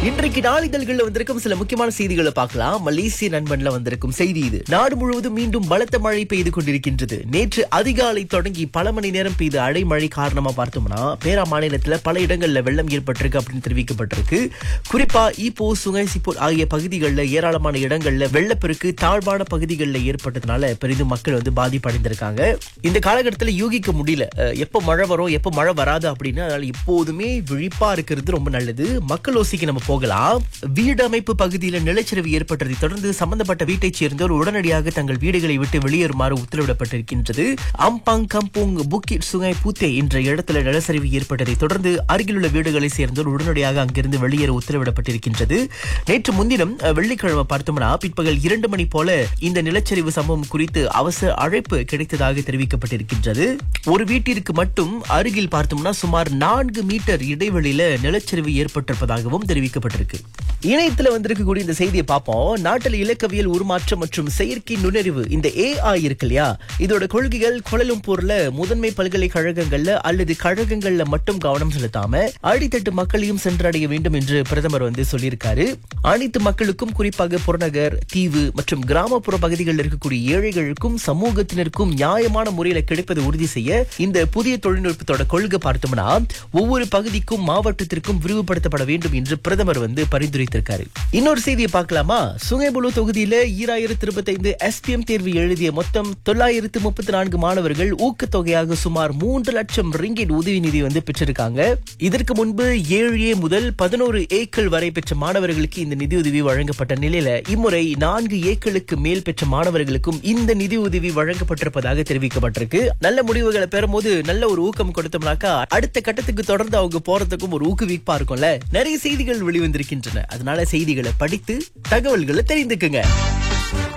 இன்றைக்கு நாளிதழ்கள்ல வந்திருக்கும் சில முக்கியமான செய்திகளை பார்க்கலாம் மலேசிய நண்பன்ல வந்திருக்கும் செய்தி இது நாடு முழுவதும் மீண்டும் பலத்த மழை பெய்து கொண்டிருக்கின்றது நேற்று அதிகாலை தொடங்கி பல மணி நேரம் பெய்த அடைமழை காரணமா பார்த்தோம்னா பேரா மாநிலத்துல பல இடங்கள்ல வெள்ளம் ஏற்பட்டிருக்கு அப்படின்னு தெரிவிக்கப்பட்டிருக்கு குறிப்பா ஈப்போ சுங்கை சிப்போர் ஆகிய பகுதிகளில் ஏராளமான இடங்கள்ல வெள்ளப்பெருக்கு தாழ்வான பகுதிகளில் ஏற்பட்டதுனால பெரிதும் மக்கள் வந்து பாதிப்படைந்திருக்காங்க இந்த காலகட்டத்தில் யூகிக்க முடியல அஹ், எப்ப மழை வரும் எப்ப மழை வராது அப்படின்னு அதனால எப்போதுமே விழிப்பா இருக்கிறது ரொம்ப நல்லது மக்கள் ஓசிக்கு நம்ம போகலாம் வீடு அமைப்பு பகுதியில் நிலச்சரிவு ஏற்பட்டதை தொடர்ந்து சம்பந்தப்பட்ட வீட்டைச் சேர்ந்தோர் உடனடியாக தங்கள் வீடுகளை விட்டு வெளியேறுமாறு உத்தரவிடப்பட்டிருக்கின்றது Ampang Kampung Bukit Sungai Puteh என்ற இடத்துல நிலச்சரிவு ஏற்பட்டதை தொடர்ந்து அருகிலுள்ள வீடுகளை சேர்ந்தோர் உடனடியாக அங்கிருந்து வெளியேற உத்தரவிடப்பட்டிருக்கின்றது நேற்று முன்தினம் அஹ், வெள்ளிக்கிழமை பார்த்தோம்னா பிற்பகல் இரண்டு மணி போல இந்த நிலச்சரிவு சம்பவம் குறித்து அவசர அழைப்பு கிடைத்ததாக தெரிவிக்கப்பட்டிருக்கின்றது ஒரு வீட்டிற்கு மட்டும் அருகில் பார்த்தோம்னா சுமார் நான்கு மீட்டர் இடைவெளியில நிலச்சரிவு ஏற்பட்டிருப்பதாகவும் தெரிவிக்கப்பட்டிருக்கு இணையத்துல வந்திருக்கக்கூடிய இந்த செய்தியை பார்ப்போம் நாட்டில் இலக்கவியல் உருமாற்றம் மற்றும் செயற்கை நுண்ணறிவு இந்த ஏஐ இருக்கு இல்லையா இதோட கொள்கைகள் கோலலும்பூர்ல முதன்மை பல்கலைக்கழகங்கள்ல அல்லது கழகங்கள்ல மட்டும் கவனம் செலுத்தாம அடித்தட்டு மக்களையும் சென்றடைய வேண்டும் என்று பிரதமர் வந்து சொல்லியிருக்காரு அனைத்து மக்களுக்கும் குறிப்பாக புறநகர் தீவு மற்றும் கிராமப்புற பகுதிகளில் இருக்கக்கூடிய ஏழைகளுக்கும் சமூகத்தினருக்கும் நியாயமான முறையில கிடைப்பதை உறுதி செய்ய இந்த புதிய தொழில்நுட்பத்தோட கொள்கை பார்த்தோம்னா ஒவ்வொரு பகுதிக்கும் மாவட்டத்திற்கும் விரிவுபடுத்தப்பட வேண்டும் என்று பிரதமர் வந்து பரிந்துரைத்திருக்காரு இன்னொரு செய்தியை பார்க்கலாமா சுங்கைபுலு தொகுதியில ஈராயிரத்தி இருபத்தைந்து எஸ்பிஎம் தேர்வு எழுதிய மொத்தம் தொள்ளாயிரத்து முப்பத்தி நான்கு மாணவர்கள் ஊக்கத்தொகையாக சுமார் மூன்று லட்சம் ரிங்கிட் உதவி நிதி வந்து பெற்றிருக்காங்க இதற்கு முன்பு ஏழு ஏ முதல் பதினோரு ஏக்கள் வரை பெற்ற மாணவர்களுக்கு இந்த நிதியுதவி வழங்கப்பட்ட நிலையில இம்முறை நான்கு ஏக்களுக்கு மேல் பெற்ற மாணவர்களுக்கும் இந்த நிதியுதவி வழங்கப்பட்டிருப்பதாக தெரிவிக்கப்பட்டிருக்கு நல்ல முடிவுகளை பெறும்போது நல்ல ஒரு ஊக்கம் கொடுத்தோம்னாக்கா அடுத்த கட்டத்துக்கு தொடர்ந்து அவங்க போறதுக்கும் ஒரு ஊக்குவிப்பா இருக்கும்ல நிறைய செய்திகள் வெளிவந்திருக்கின்றன அதனால செய்திகளை படித்து தகவல்களை தெரிந்துக்குங்க